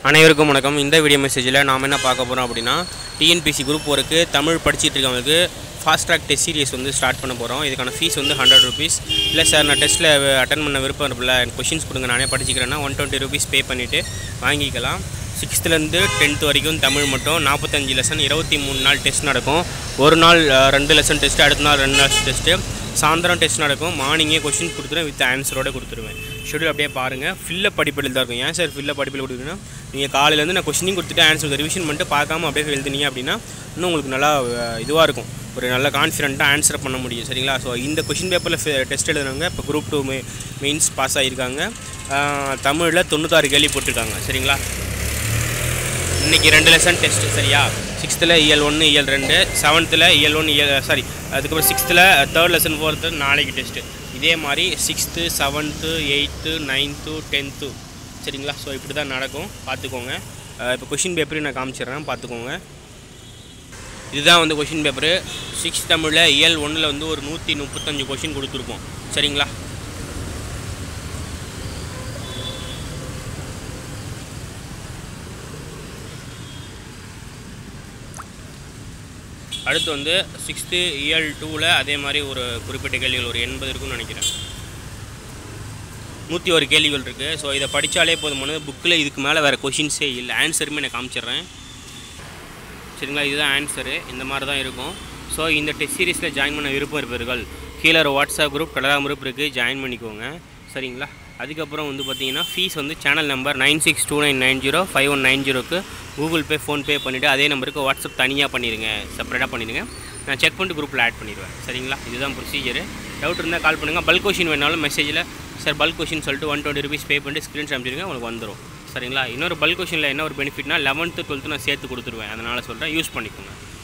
அனைவருக்கும் வணக்கம் இந்த வீடியோ மெசேஜில் நாம் என்ன பார்க்க போகிறோம் அப்படின்னா டிஎன்பிசி குரூப் ஒர்க்கு தமிழ் படிச்சிட்டு இருக்கவங்களுக்கு ஃபாஸ்ட் ட்ராக் டெஸ்ட் சீரிஸ் வந்து ஸ்டார்ட் பண்ண போகிறோம் இதுக்கான ஃபீஸ் வந்து ஹண்ட்ரட் ருபீஸ் இல்லை சார் நான் டெஸ்ட்டில் அட்டன் பண்ண விருப்பம் இருப்பில்ல எனக்கு கொஷின்ஸ் கொடுங்க நானே படிச்சுக்கிறேன்னா ஒன் டுவெண்ட்டி ருபீஸ் பே பண்ணிவிட்டு வாங்கிக்கலாம் சிக்ஸ்த்துலேருந்து டென்த் வரைக்கும் தமிழ் மட்டும் நாற்பத்தஞ்சு லெசன் இருபத்தி மூணு நாள் டெஸ்ட் நடக்கும் ஒரு நாள் அஹ், ரெண்டு லெசன் டெஸ்ட்டு அடுத்த நாள் ரெண்டு நாள் டெஸ்ட்டு சாயந்தரம் டெஸ்ட் நடக்கும் மார்னிங்கே கொஷின் கொடுத்துருவேன் வித் ஆன்சரோட கொடுத்துருவேன் ஷெடியூல் அப்படியே பாருங்கள் ஃபில்லப் படிப்பில் தான் இருக்கும் ஏன் சார் ஃபில்லப் படிப்பில் கொடுக்குறீங்கன்னா நீங்கள் காலையிலேருந்து நான் கொஷினிங் கொடுத்துட்டு ஆன்சர் ரிவிஷன் பண்ணிட்டு பார்க்காம அப்படியே எழுதுனீங்க அப்படின்னா இன்னும் உங்களுக்கு நல்லா இதுவாக இருக்கும் ஒரு நல்ல கான்ஃபிடென்ட்டாக ஆன்சர் பண்ண முடியும் சரிங்களா ஸோ இந்த கொஷின் பேப்பரில் டெஸ்ட் எழுதுனவங்க இப்போ குரூப் டூ மெயின்ஸ் பாஸ் ஆகியிருக்காங்க தமிழில் தொண்ணூத்தாறு கேள்வி போட்டிருக்காங்க சரிங்களா இன்றைக்கி ரெண்டு லெசன் டெஸ்ட் சரியா சிக்ஸ்த்தில் இயல் ஒன்று இயல் ரெண்டு செவன்த்தில் இயல் ஒன்று இயல் சாரி அதுக்கப்புறம் சிக்ஸ்த்தில் தேர்ட் லெசன் ஃபோர்த்து நாளைக்கு டெஸ்ட்டு இதே மாதிரி sixth seventh eighth ninth tenth சரிங்களா ஸோ இப்படி தான் நடக்கும் பார்த்துக்கோங்க அஹ் இப்போ கொஷின் பேப்பரையும் நான் காமிச்சிடுறேன் பார்த்துக்கோங்க இதுதான் வந்து கொஷின் பேப்பரு சிக்ஸ் தமிழில் இயல் ஒன்றில் வந்து ஒரு நூற்றி முப்பத்தஞ்சு கொஷின் கொடுத்துருப்போம் சரிங்களா அடுத்து வந்து சிக்ஸ்த்து இயல் டூவில் அதே மாதிரி ஒரு குறிப்பிட்ட கேள்விகள் ஒரு எண்பது இருக்கும்னு நினைக்கிறேன் நூற்றி ஒரு கேள்விகள் இருக்குது ஸோ இதை படித்தாலே போதுமானது புக்கில் இதுக்கு மேலே வேறு கொஷின்ஸே இல்லை ஆன்சருமே நான் காமிச்சிடுறேன் சரிங்களா இதுதான் ஆன்சரு இந்த மாதிரி தான் இருக்கும் ஸோ இந்த டெஸ்ட் சீரிஸில் ஜாயின் பண்ண விருப்பம் இருப்பவர்கள் கீழே ஒரு வாட்ஸ்அப் குரூப் டெலகிராம் குரூப் இருக்குது ஜாயின் பண்ணிக்கோங்க சரிங்களா அதுக்கப்புறம் வந்து பார்த்தீங்கன்னா ஃபீஸ் வந்து channel number nine six two nine nine zero five one nine ஜீரோக்கு கூகுள் பே ஃபோன்பே பண்ணிவிட்டு அதே நம்பருக்கு வாட்ஸ்அப் தனியாக பண்ணிடுங்க செப்பரேட்டாக பண்ணிடுங்க நான் செக் பண்ணிட்டு குரூப்பில் ஆட் பண்ணிடுவேன் சரிங்களா இதுதான் ப்ரொசீஜர் டவுட் இருந்தால் கால் பண்ணுங்கள் பல்க் கொஷின் வேணாலும் மெசேஜில் சார் பல்க் கொஷின் சொல்லிட்டு ஒன் டுவெண்ட்டி ருபீஸ் பே பண்ணிட்டு ஸ்க்ரீன்ஷாட் அனுப்பிச்சிருங்க உங்களுக்கு வந்துடும் சரிங்களா இன்னொரு பல்க் கொஷினில் என்ன ஒரு பெனிஃபிட்னா லெவன்த்து டுவெல்த்து நான் சேர்த்து கொடுத்துருவேன் அதனால் சொல்கிறேன் யூஸ் பண்ணிக்கோங்க